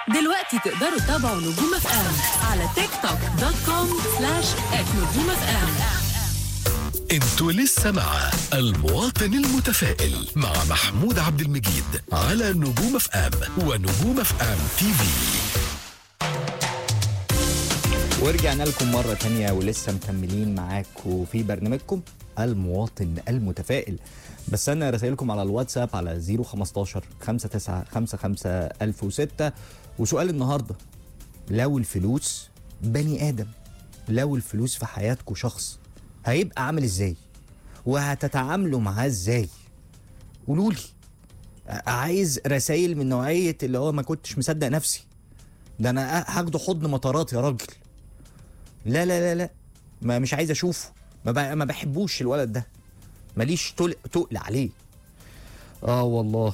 دلوقتي تقدروا تتابعوا نجوم اف ام على تيك توك دوت كوم سلاش ات نجوم اف ام انتوا لسه مع المواطن المتفائل مع محمود عبد المجيد على نجوم اف ام ونجوم اف ام تي في ورجعنا لكم مرة تانية ولسه مكملين معاكم في برنامجكم المواطن المتفائل بس انا رسائلكم على الواتساب على 015 59 55 1006 وسؤال النهارده لو الفلوس بني ادم لو الفلوس في حياتكم شخص هيبقى عامل ازاي وهتتعاملوا معاه ازاي قولوا لي عايز رسائل من نوعيه اللي هو ما كنتش مصدق نفسي ده انا هاخده حضن مطارات يا راجل لا لا لا لا ما مش عايز اشوفه ما, ب... ما بحبوش الولد ده ماليش تقل تقل عليه اه والله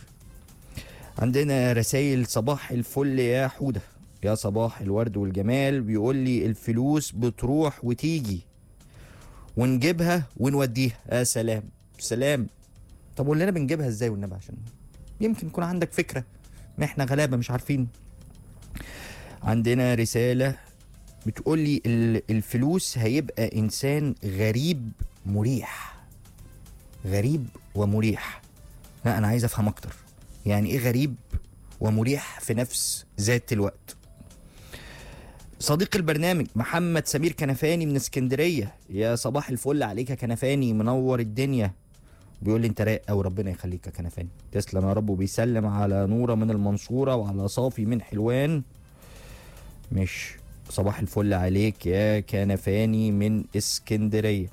عندنا رسائل صباح الفل يا حوده يا صباح الورد والجمال بيقول لي الفلوس بتروح وتيجي ونجيبها ونوديها يا سلام سلام طب قول لنا بنجيبها ازاي والنبي عشان يمكن يكون عندك فكره ما احنا غلابه مش عارفين عندنا رساله بتقول لي ال- الفلوس هيبقى انسان غريب مريح غريب ومريح لا انا عايز افهم اكتر يعني ايه غريب ومريح في نفس ذات الوقت صديق البرنامج محمد سمير كنفاني من اسكندريه يا صباح الفل عليك يا كنفاني منور الدنيا بيقول لي انت رايق قوي ربنا يخليك يا كنفاني تسلم يا رب وبيسلم على نوره من المنصوره وعلى صافي من حلوان مش صباح الفل عليك يا كنفاني من اسكندريه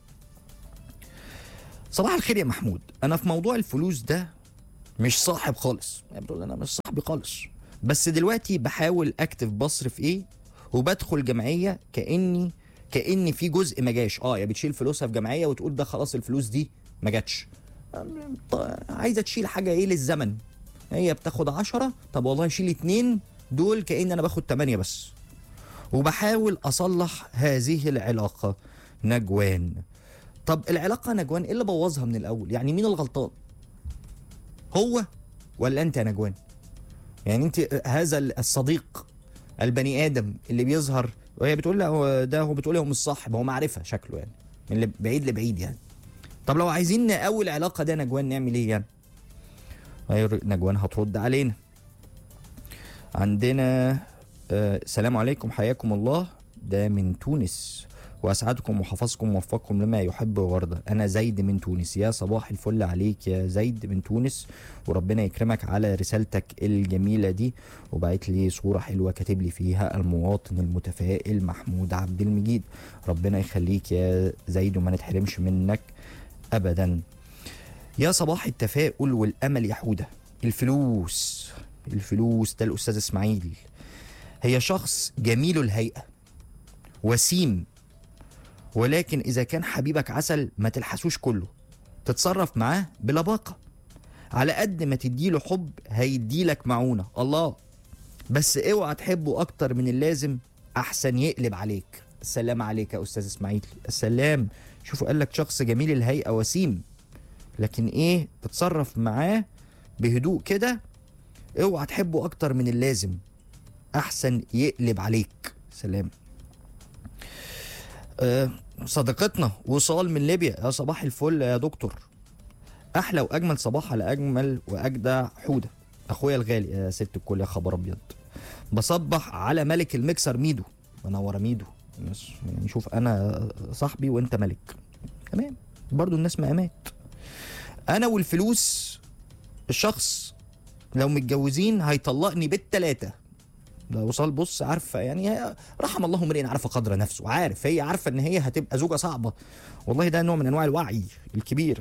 صباح الخير يا محمود انا في موضوع الفلوس ده مش صاحب خالص يعني بتقول انا مش صاحبي خالص بس دلوقتي بحاول اكتب بصرف ايه وبدخل جمعيه كاني كان في جزء ما جاش اه يا بتشيل فلوسها في جمعيه وتقول ده خلاص الفلوس دي ما جاتش أم- ط- عايزه تشيل حاجه ايه للزمن هي بتاخد عشرة طب والله شيل اتنين دول كأن انا باخد تمانية بس وبحاول اصلح هذه العلاقه نجوان طب العلاقه نجوان ايه اللي بوظها من الاول يعني مين الغلطان هو ولا انت يا نجوان يعني انت هذا الصديق البني ادم اللي بيظهر وهي بتقول له هو ده هو بتقول له هو مش صاحب هو معرفه شكله يعني من اللي بعيد لبعيد يعني طب لو عايزين نقوي العلاقه ده نجوان نعمل ايه يعني هي نجوان هترد علينا عندنا آه، السلام عليكم حياكم الله ده من تونس واسعدكم وحفظكم ووفقكم لما يحب ويرضى انا زيد من تونس يا صباح الفل عليك يا زيد من تونس وربنا يكرمك على رسالتك الجميله دي وبعت لي صوره حلوه كاتب لي فيها المواطن المتفائل محمود عبد المجيد ربنا يخليك يا زيد وما نتحرمش منك ابدا يا صباح التفاؤل والامل يا حوده الفلوس الفلوس ده الاستاذ اسماعيل هي شخص جميل الهيئه وسيم ولكن اذا كان حبيبك عسل ما تلحسوش كله تتصرف معاه بلباقه على قد ما تديله حب هيديلك معونه الله بس اوعى تحبه اكتر من اللازم احسن يقلب عليك السلام عليك يا استاذ اسماعيل السلام شوفوا قال لك شخص جميل الهيئه وسيم لكن ايه تتصرف معاه بهدوء كده اوعى تحبه اكتر من اللازم احسن يقلب عليك سلام أه صديقتنا وصال من ليبيا يا صباح الفل يا دكتور احلى واجمل صباح على اجمل واجدع حوده اخويا الغالي يا ست الكل يا خبر ابيض بصبح على ملك المكسر ميدو منور ميدو بس يعني شوف انا صاحبي وانت ملك تمام برضو الناس مقامات انا والفلوس الشخص لو متجوزين هيطلقني بالتلاتة ده وصال بص عارفه يعني هي- رحم الله امرئ عرف قدر نفسه عارف هي عارفه ان هي هتبقى زوجه صعبه والله ده نوع من انواع الوعي الكبير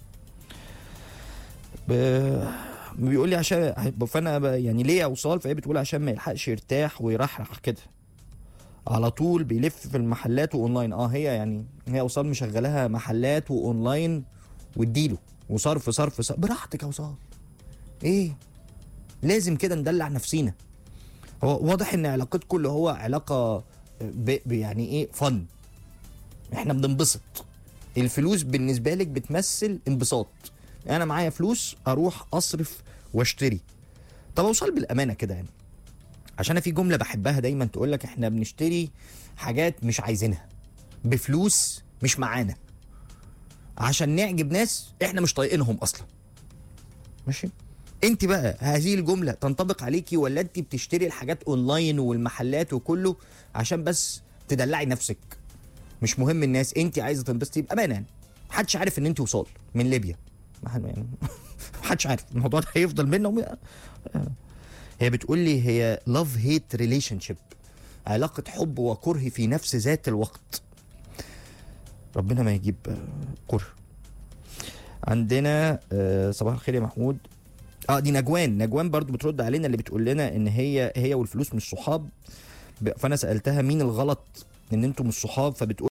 ب... بيقول لي عشان فانا ب... يعني ليه يا وصال فهي بتقول عشان ما يلحقش يرتاح ويرحرح كده على طول بيلف في المحلات واونلاين اه هي يعني هي وصال مشغلها محلات واونلاين واديله وصرف صرف صرف براحتك يا وصال ايه لازم كده ندلع نفسينا هو واضح ان علاقتكم اللي هو علاقه ب... ب... يعني ايه فن احنا بننبسط الفلوس بالنسبه لك بتمثل انبساط انا معايا فلوس اروح اصرف واشتري طب اوصل بالامانه كده يعني عشان أنا في جمله بحبها دايما تقول لك احنا بنشتري حاجات مش عايزينها بفلوس مش معانا عشان نعجب ناس احنا مش طايقينهم اصلا ماشي انت بقى هذه الجمله تنطبق عليكي ولا انت بتشتري الحاجات اونلاين والمحلات وكله عشان بس تدلعي نفسك مش مهم الناس انت عايزه تنبسطي بامانه يعني محدش عارف ان انت وصال من ليبيا ما حد- يعني محدش عارف الموضوع ده هيفضل بينا وم- هي بتقول لي هي لاف هيت ريليشن شيب علاقه حب وكره في نفس ذات الوقت ربنا ما يجيب آه، كره عندنا آه، صباح الخير يا محمود اه دي نجوان نجوان برضو بترد علينا اللي بتقول لنا ان هي هي والفلوس مش صحاب ب- فانا سالتها مين الغلط ان انتوا مش صحاب فبتقول